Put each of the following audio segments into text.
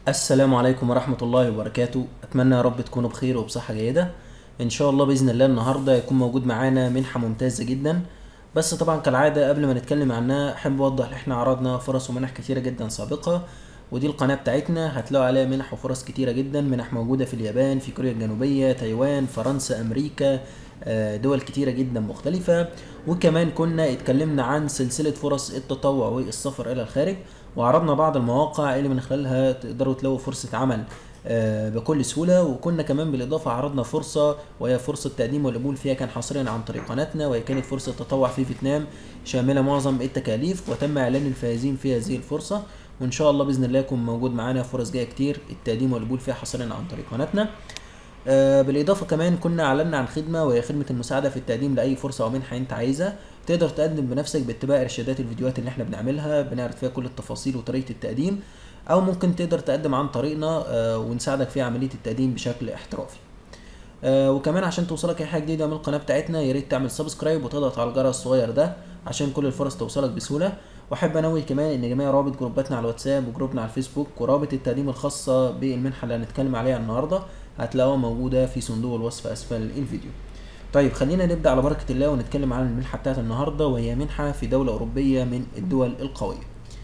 السلام عليكم ورحمة الله وبركاته أتمنى يا رب تكونوا بخير وبصحة جيدة إن شاء الله بإذن الله النهاردة يكون موجود معانا منحة ممتازة جدا بس طبعا كالعادة قبل ما نتكلم عنها أحب أوضح إن إحنا عرضنا فرص ومنح كتيرة جدا سابقة ودي القناة بتاعتنا هتلاقوا عليها منح وفرص كتيرة جدا منح موجودة في اليابان في كوريا الجنوبية تايوان فرنسا أمريكا آه، دول كتيرة جدا مختلفة وكمان كنا اتكلمنا عن سلسلة فرص التطوع والسفر إلى الخارج وعرضنا بعض المواقع اللي من خلالها تقدروا تلاقوا فرصة عمل آه، بكل سهولة وكنا كمان بالإضافة عرضنا فرصة وهي فرصة تقديم والقبول فيها كان حصريا عن طريق قناتنا وهي كانت فرصة تطوع في فيتنام شاملة معظم التكاليف وتم إعلان الفائزين في هذه الفرصة وإن شاء الله بإذن الله يكون موجود معانا فرص جاية كتير التقديم والقبول فيها حصريا عن طريق قناتنا آه، بالاضافه كمان كنا اعلنا عن خدمه وهي خدمه المساعده في التقديم لاي فرصه او منحه انت عايزها تقدر تقدم بنفسك باتباع ارشادات الفيديوهات اللي احنا بنعملها بنعرض فيها كل التفاصيل وطريقه التقديم او ممكن تقدر تقدم عن طريقنا آه، ونساعدك في عمليه التقديم بشكل احترافي آه، وكمان عشان توصلك اي حاجه جديده من القناه بتاعتنا يا ريت تعمل سبسكرايب وتضغط على الجرس الصغير ده عشان كل الفرص توصلك بسهوله واحب انوه كمان ان جميع روابط جروباتنا على الواتساب وجروبنا على الفيسبوك ورابط التقديم الخاصه بالمنحه اللي هنتكلم عليها النهارده هتلاقوها موجوده في صندوق الوصف اسفل الفيديو طيب خلينا نبدا على بركه الله ونتكلم عن المنحه بتاعت النهارده وهي منحه في دوله اوروبيه من الدول القويه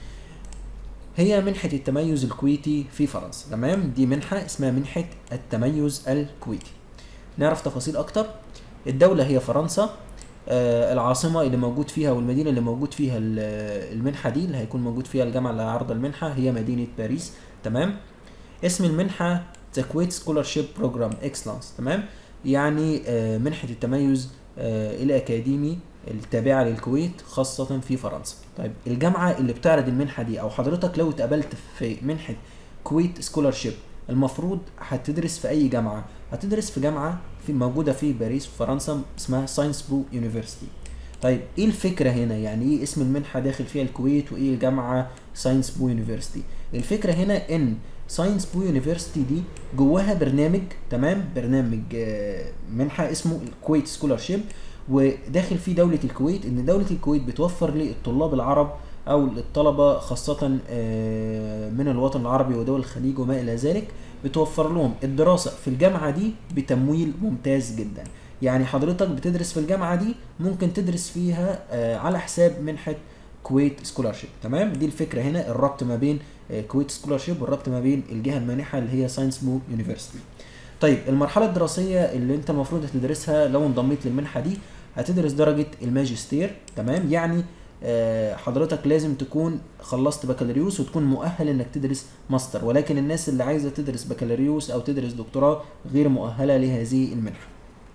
هي منحة التميز الكويتي في فرنسا تمام دي منحة اسمها منحة التميز الكويتي نعرف تفاصيل اكتر الدولة هي فرنسا آه العاصمة اللي موجود فيها والمدينة اللي موجود فيها ال- المنحة دي اللي هيكون موجود فيها الجامعة اللي عارضة المنحة هي مدينة باريس تمام اسم المنحة The Kuwait Scholarship Program Excellence تمام يعني آه منحة التميز آه الأكاديمي التابعة للكويت خاصة في فرنسا طيب الجامعة اللي بتعرض المنحة دي أو حضرتك لو اتقبلت في منحة كويت سكولارشيب المفروض هتدرس في أي جامعة هتدرس في جامعة في موجودة في باريس في فرنسا اسمها ساينس بو يونيفرسيتي طيب ايه الفكرة هنا يعني ايه اسم المنحة داخل فيها الكويت وايه الجامعة ساينس بو يونيفرسيتي الفكرة هنا ان ساينس بو يونيفرسيتي دي جواها برنامج تمام برنامج آه، منحة اسمه الكويت سكولارشيب وداخل فيه دولة الكويت ان دولة الكويت بتوفر للطلاب العرب او للطلبة خاصة آه، من الوطن العربي ودول الخليج وما الى ذلك بتوفر لهم الدراسة في الجامعة دي بتمويل ممتاز جدا يعني حضرتك بتدرس في الجامعة دي ممكن تدرس فيها آه، على حساب منحة كويت سكولارشيب تمام دي الفكرة هنا الربط ما بين آه، كويت سكولارشيب والربط ما بين الجهة المانحة اللي هي ساينس بو يونيفرسيتي طيب المرحلة الدراسية اللي انت المفروض هتدرسها لو انضميت للمنحة دي هتدرس درجة الماجستير تمام يعني آه، حضرتك لازم تكون خلصت بكالوريوس وتكون مؤهل انك تدرس ماستر ولكن الناس اللي عايزة تدرس بكالوريوس او تدرس دكتوراه غير مؤهلة لهذه المنحة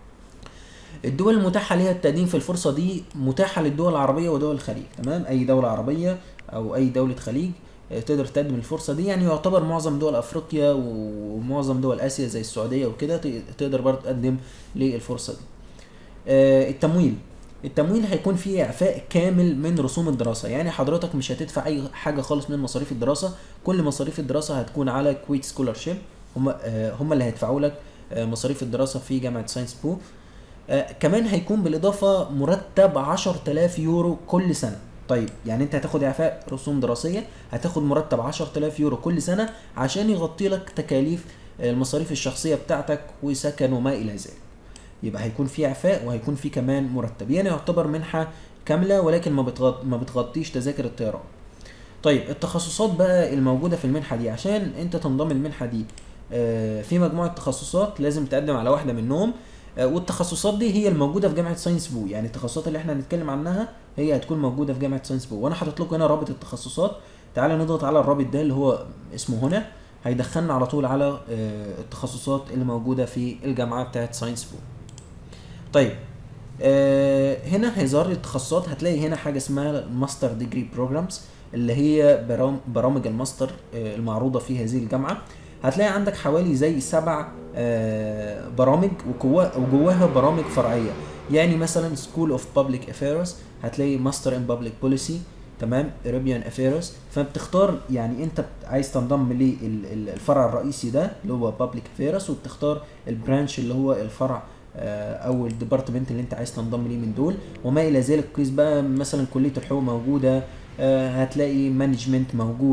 الدول المتاحة لها التقديم في الفرصة دي متاحة للدول العربية ودول الخليج تمام أي دولة عربية أو أي دولة خليج آه، تقدر تقدم الفرصة دي يعني يعتبر معظم دول أفريقيا ومعظم دول آسيا زي السعودية وكده ت- تقدر برضه تقدم للفرصة دي آه، التمويل التمويل هيكون فيه اعفاء كامل من رسوم الدراسه يعني حضرتك مش هتدفع اي حاجه خالص من مصاريف الدراسه كل مصاريف الدراسه هتكون على كويت سكولارشيب هم آه، هم اللي هيدفعوا لك آه، مصاريف الدراسه في جامعه ساينس بو آه، كمان هيكون بالاضافه مرتب 10000 يورو كل سنه طيب يعني انت هتاخد اعفاء رسوم دراسيه هتاخد مرتب 10000 يورو كل سنه عشان يغطي لك تكاليف آه، المصاريف الشخصيه بتاعتك وسكن وما الى ذلك يبقى هيكون في اعفاء وهيكون في كمان مرتب يعني يعتبر منحه كامله ولكن ما بتغط... ما بتغطيش تذاكر الطيران طيب التخصصات بقى الموجوده في المنحه دي عشان انت تنضم المنحه دي آه، في مجموعه تخصصات لازم تقدم على واحده منهم آه، والتخصصات دي هي الموجوده في جامعه ساينس بو يعني التخصصات اللي احنا هنتكلم عنها هي هتكون موجوده في جامعه ساينس بو وانا حاطط لكم هنا رابط التخصصات تعالى نضغط على الرابط ده اللي هو اسمه هنا هيدخلنا على طول على آه، التخصصات اللي موجوده في الجامعه بتاعه ساينس بو طيب آه هنا هيظهر لي التخصصات هتلاقي هنا حاجه اسمها الماستر ديجري بروجرامز اللي هي برام- برامج الماستر آه المعروضه في هذه الجامعه هتلاقي عندك حوالي زي سبع آه برامج وجوا- وجواها برامج فرعيه يعني مثلا سكول اوف بابليك افيرز هتلاقي ماستر ان بابليك بوليسي تمام Arabian Affairs فبتختار يعني انت بت- عايز تنضم للفرع الرئيسي ده اللي هو Public Affairs وبتختار البرانش اللي هو الفرع آه، او الديبارتمنت اللي انت عايز تنضم ليه من دول وما الى ذلك قيس بقى مثلا كليه الحقوق موجوده آه، هتلاقي مانجمنت موجود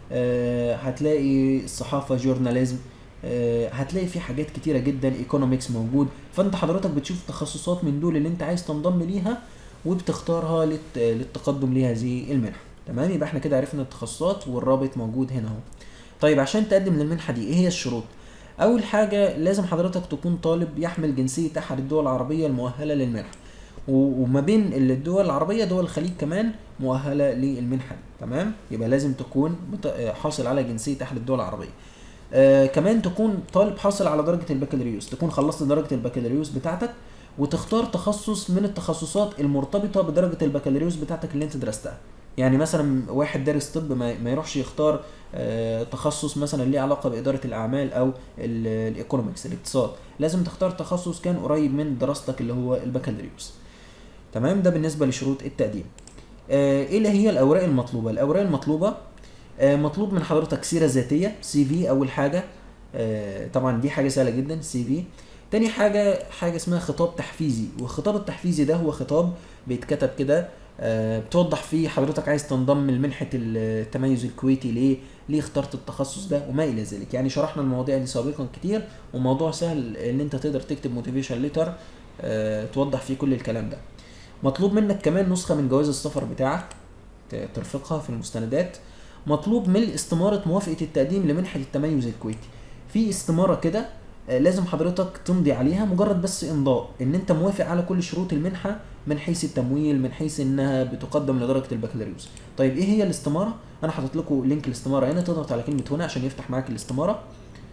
آه، هتلاقي الصحافه جورناليزم آه، هتلاقي في حاجات كتيره جدا ايكونومكس موجود فانت حضرتك بتشوف تخصصات من دول اللي انت عايز تنضم ليها وبتختارها للت- للتقدم لهذه المنحه تمام يبقى احنا كده عرفنا التخصصات والرابط موجود هنا اهو طيب عشان تقدم للمنحه دي ايه هي الشروط اول حاجه لازم حضرتك تكون طالب يحمل جنسيه احد الدول العربيه المؤهله للمنحه و- وما بين الدول العربيه دول الخليج كمان مؤهله للمنحه دي تمام يبقى لازم تكون مت- آه، حاصل على جنسيه احد الدول العربيه آه كمان تكون طالب حاصل على درجه البكالوريوس تكون خلصت درجه البكالوريوس بتاعتك وتختار تخصص من التخصصات المرتبطه بدرجه البكالوريوس بتاعتك اللي انت درستها يعني مثلا واحد دارس طب ما, ما يروحش يختار آه تخصص مثلا ليه علاقه باداره الاعمال او ال- الايكونومكس الاقتصاد لازم تختار تخصص كان قريب من دراستك اللي هو البكالوريوس تمام ده بالنسبه لشروط التقديم آه، ايه اللي هي الاوراق المطلوبه الاوراق المطلوبه آه، مطلوب من حضرتك سيره ذاتيه سي في اول حاجه آه، طبعا دي حاجه سهله جدا سي في تاني حاجه حاجه اسمها خطاب تحفيزي والخطاب التحفيزي ده هو خطاب بيتكتب كده آه، بتوضح فيه حضرتك عايز تنضم لمنحه التميز الكويتي ليه ليه اخترت التخصص ده وما الى ذلك يعني شرحنا المواضيع دي سابقا كتير وموضوع سهل ان انت تقدر تكتب موتيفيشن ليتر توضح فيه كل الكلام ده مطلوب منك كمان نسخه من جواز السفر بتاعك ت- ترفقها في المستندات مطلوب ملء استماره موافقه التقديم لمنحه التميز الكويتي في استماره كده آه، لازم حضرتك تمضي عليها مجرد بس امضاء ان انت موافق على كل شروط المنحه من حيث التمويل من حيث انها بتقدم لدرجه البكالوريوس طيب ايه هي الاستماره انا حاطط لكم لينك الاستماره هنا تضغط على كلمه هنا عشان يفتح معاك الاستماره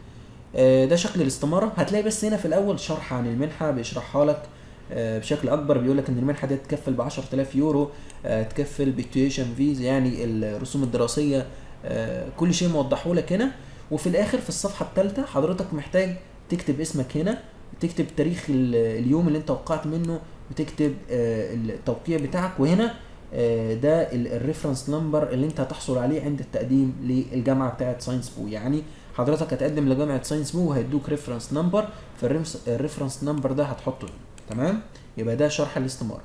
آه، ده شكل الاستماره هتلاقي بس هنا في الاول شرح عن المنحه بيشرحها لك آه، بشكل اكبر بيقول لك ان المنحه دي تكفل ب 10000 يورو آه، تكفل بالتيوشن فيز يعني الرسوم الدراسيه آه، كل شيء موضحه لك هنا وفي الاخر في الصفحه الثالثه حضرتك محتاج تكتب اسمك هنا تكتب تاريخ ال- اليوم اللي انت وقعت منه وتكتب آه، التوقيع بتاعك وهنا آه، ده الريفرنس نمبر اللي انت هتحصل عليه عند التقديم للجامعه بتاعه ساينس بو يعني حضرتك هتقدم لجامعه ساينس بو وهيدوك ريفرنس نمبر فالريفرنس نمبر ده هتحطه هنا. تمام يبقى ده شرح الاستماره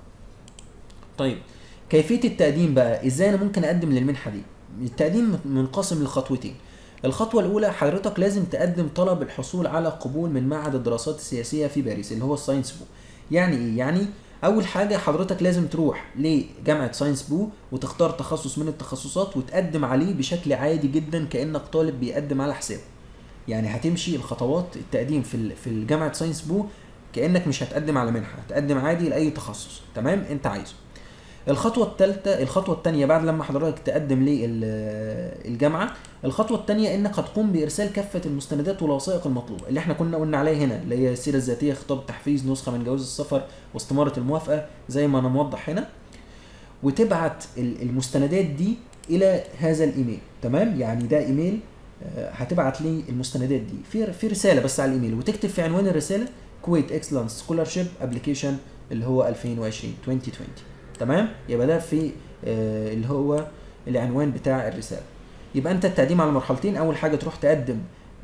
طيب كيفيه التقديم بقى ازاي انا ممكن اقدم للمنحه دي التقديم منقسم لخطوتين الخطوة الأولى حضرتك لازم تقدم طلب الحصول على قبول من معهد الدراسات السياسية في باريس اللي هو الساينس بو يعني إيه؟ يعني أول حاجة حضرتك لازم تروح لجامعة ساينس بو وتختار تخصص من التخصصات وتقدم عليه بشكل عادي جدا كأنك طالب بيقدم على حسابه يعني هتمشي الخطوات التقديم في ال- في الجامعة ساينس بو كأنك مش هتقدم على منحة هتقدم عادي لأي تخصص تمام أنت عايزه الخطوة الثالثة الخطوة الثانية بعد لما حضرتك تقدم للجامعة الخطوة الثانية انك هتقوم بارسال كافة المستندات والوثائق المطلوبة اللي احنا كنا قلنا عليها هنا اللي هي السيرة الذاتية خطاب التحفيز نسخة من جواز السفر واستمارة الموافقة زي ما انا موضح هنا وتبعت ال- المستندات دي الى هذا الايميل تمام يعني ده ايميل آه، هتبعت لي المستندات دي في في رسالة بس على الايميل وتكتب في عنوان الرسالة كويت اكسلنس سكولارشيب ابلكيشن اللي هو 2020 2020 تمام يبقى ده في آه، اللي هو العنوان بتاع الرساله يبقى انت التقديم على مرحلتين اول حاجه تروح تقدم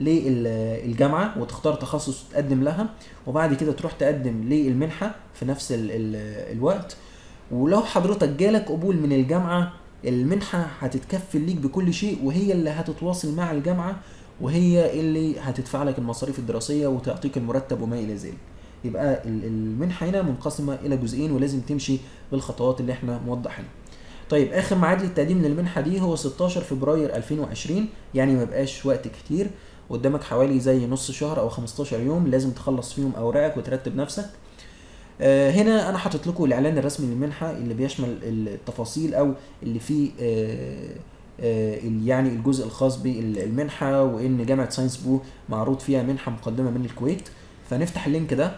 للجامعه وتختار تخصص تقدم لها وبعد كده تروح تقدم للمنحه في نفس ال ال الوقت ولو حضرتك جالك قبول من الجامعه المنحه هتتكفل ليك بكل شيء وهي اللي هتتواصل مع الجامعه وهي اللي هتدفع لك المصاريف الدراسيه وتعطيك المرتب وما الى ذلك يبقى ال- المنحه هنا منقسمه الى جزئين ولازم تمشي بالخطوات اللي احنا موضحينها طيب اخر ميعاد للتقديم للمنحه دي هو 16 فبراير 2020 يعني ما بقاش وقت كتير قدامك حوالي زي نص شهر او 15 يوم لازم تخلص فيهم اوراقك وترتب نفسك آه، هنا انا حاطط لكم الاعلان الرسمي للمنحه اللي بيشمل التفاصيل او اللي فيه آه، آه، ال- يعني الجزء الخاص بالمنحه وان جامعه ساينس بو معروض فيها منحه مقدمه من الكويت فنفتح اللينك ده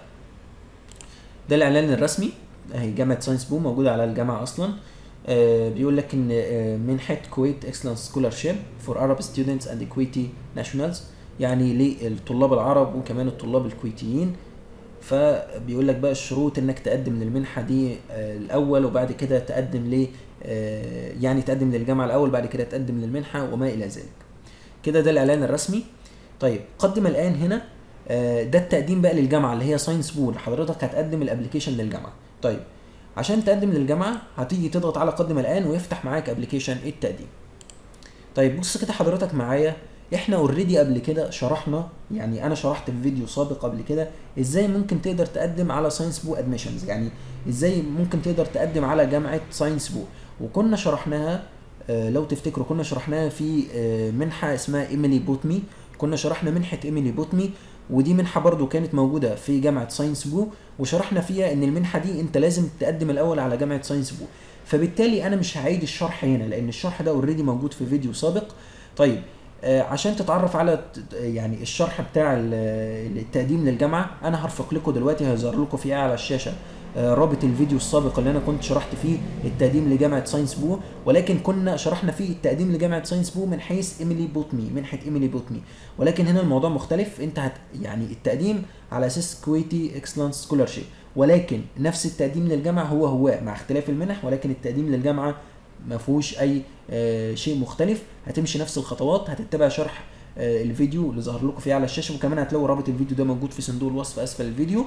ده الاعلان الرسمي اهي جامعه ساينس بو موجوده على الجامعه اصلا آه، بيقول لك ان آه، منحه كويت اكسلنس سكولارشيب فور Arab ستودنتس اند كويتي ناشونالز يعني للطلاب العرب وكمان الطلاب الكويتيين فبيقول لك بقى الشروط انك تقدم للمنحه دي آه، الاول وبعد كده تقدم ل آه، يعني تقدم للجامعه الاول بعد كده تقدم للمنحه وما الى ذلك كده ده الاعلان الرسمي طيب قدم الان هنا آه، ده التقديم بقى للجامعه اللي هي ساينس بول حضرتك هتقدم الابلكيشن للجامعه طيب عشان تقدم للجامعه هتيجي تضغط على قدم الان ويفتح معاك ابلكيشن التقديم طيب بص كده حضرتك معايا احنا اوريدي قبل كده شرحنا يعني انا شرحت في فيديو سابق قبل كده ازاي ممكن تقدر تقدم على ساينس بو ادميشنز يعني ازاي ممكن تقدر تقدم على جامعه ساينس بو وكنا شرحناها آه، لو تفتكروا كنا شرحناها في آه، منحه اسمها ايميلي بوتمي كنا شرحنا منحه ايميلي بوتمي ودي منحه برضو كانت موجوده في جامعه ساينس بو وشرحنا فيها ان المنحه دي انت لازم تقدم الاول على جامعه ساينس بو فبالتالي انا مش هعيد الشرح هنا لان الشرح ده اوريدي موجود في فيديو سابق طيب آه، عشان تتعرف على ت- يعني الشرح بتاع ال- التقديم للجامعه انا هرفق لكم دلوقتي هيظهر لكم فيه على الشاشه آه، رابط الفيديو السابق اللي انا كنت شرحت فيه التقديم لجامعه ساينس بو ولكن كنا شرحنا فيه التقديم لجامعه ساينس بو من حيث ايميلي بوتمي منحه ايميلي بوتمي ولكن هنا الموضوع مختلف انت هت يعني التقديم على اساس كويتي اكسلانس سكولارشيب ولكن نفس التقديم للجامعه هو هو مع اختلاف المنح ولكن التقديم للجامعه ما فيهوش اي آه، شيء مختلف هتمشي نفس الخطوات هتتبع شرح آه، الفيديو اللي ظهر لكم فيه على الشاشه وكمان هتلاقوا رابط الفيديو ده موجود في صندوق الوصف اسفل الفيديو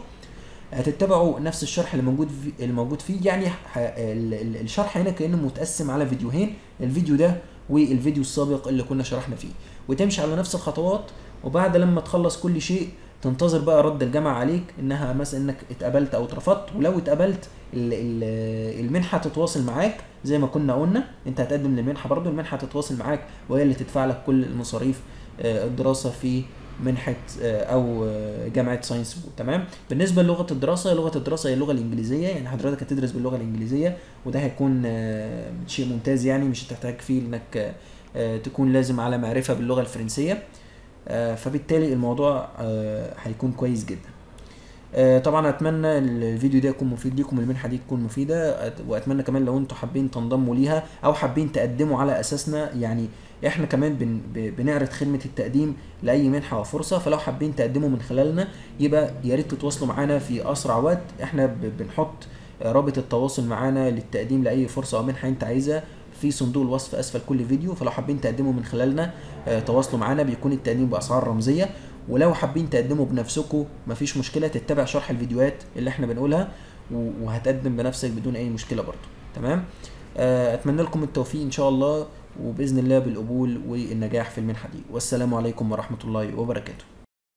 هتتبعوا نفس الشرح اللي موجود في اللي موجود فيه يعني ح- ال- ال- الشرح هنا كانه متقسم على فيديوهين الفيديو ده والفيديو السابق اللي كنا شرحنا فيه وتمشي على نفس الخطوات وبعد لما تخلص كل شيء تنتظر بقى رد الجامعه عليك انها مثلا انك اتقبلت او اترفضت ولو اتقبلت ال- ال- المنحه تتواصل معاك زي ما كنا قلنا انت هتقدم للمنحه برضو المنحه تتواصل معاك وهي اللي تدفع لك كل المصاريف آه، الدراسه في منحه آه، او آه، جامعه ساينس بو تمام بالنسبه للغه الدراسه لغه الدراسه هي اللغه الانجليزيه يعني حضرتك هتدرس باللغه الانجليزيه وده هيكون آه، شيء ممتاز يعني مش هتحتاج فيه انك آه، آه، تكون لازم على معرفه باللغه الفرنسيه آه، فبالتالي الموضوع آه، هيكون كويس جدا آه، طبعا اتمنى الفيديو ده يكون مفيد ليكم المنحه دي تكون مفيده أت- واتمنى كمان لو انتم حابين تنضموا ليها او حابين تقدموا على اساسنا يعني احنا كمان بن ب- بنعرض خدمه التقديم لاي منحه وفرصه فلو حابين تقدموا من خلالنا يبقى يا ريت تتواصلوا معانا في اسرع وقت احنا ب- بنحط آه، رابط التواصل معانا للتقديم لاي فرصه او منحه انت عايزها في صندوق الوصف اسفل كل فيديو فلو حابين تقدموا من خلالنا آه، تواصلوا معانا بيكون التقديم باسعار رمزيه ولو حابين تقدموا بنفسكم مفيش مشكله تتبع شرح الفيديوهات اللي احنا بنقولها و- وهتقدم بنفسك بدون اي مشكله برضو تمام آه، اتمنى لكم التوفيق ان شاء الله وباذن الله بالقبول والنجاح في المنحه دي والسلام عليكم ورحمه الله وبركاته